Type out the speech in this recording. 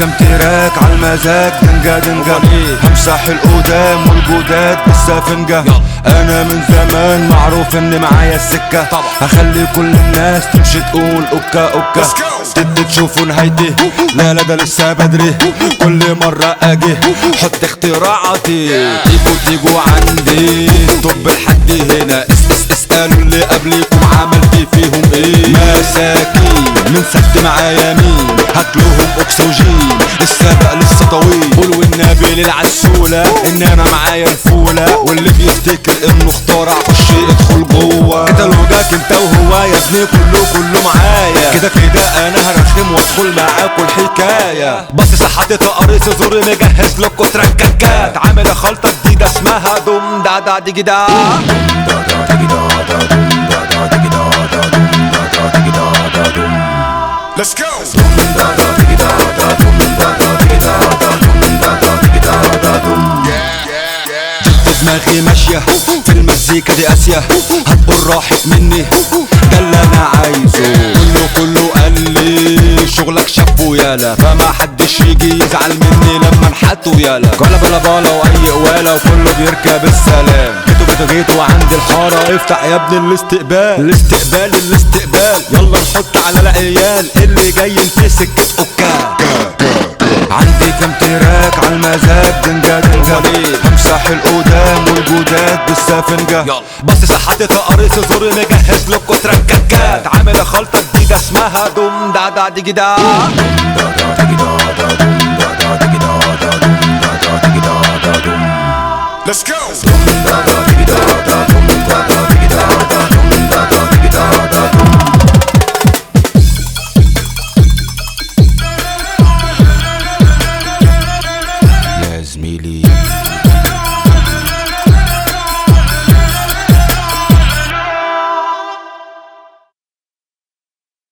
كام تراك عالمزاج دنجا دنجا همسح القدام والجداد بالسفنجة انا من زمان معروف ان معايا السكة هخلي كل الناس تمشي تقول اوكا اوكا تد تشوفوا نهايتي لا لا ده لسه بدري كل مرة اجي حط اختراعاتي تيجوا تيجوا عندي طب لحد هنا اس اس اسألوا اللي قبلكم عملت فيهم ايه مساكين من سد معايا مين هاتلوهم اكسجين السبق لسه طويل قول والنبي للعسولة ان انا معايا الفولة واللي بيفتكر انه اخترع خش ادخل جوه كتالوجك انت وهو يا ابني كله كله معايا كده كده انا هرخم وادخل معاكوا الحكاية بس صحتي تقريص زوري مجهز لكوا ترككات عامل خلطة جديدة اسمها دوم دا دا ديجي دا Let's go. في دماغي ماشية في المزيكا دي اسيا هتقول راحت مني ده اللي انا عايزه كله كله قال لي شغلك شافه يالا فما حدش يجي يزعل مني لما انحته يالا ولا بلا بالا واي قواله وكله بيركب السلام جيتوا جيتوا جيتوا عند الحارة افتح يا ابني الاستقبال الاستقبال الاستقبال يلا نحط على العيال اللي جاي في سكة اوكا عندي كام تراك عالمزاج دنجا دنجا همسح القدام والجداد بالسفنجة بس صحتي تقريص زوري مجهز لكوا ترككات عامل خلطة جديدة اسمها دوم دا دا ديجي دا Let's go.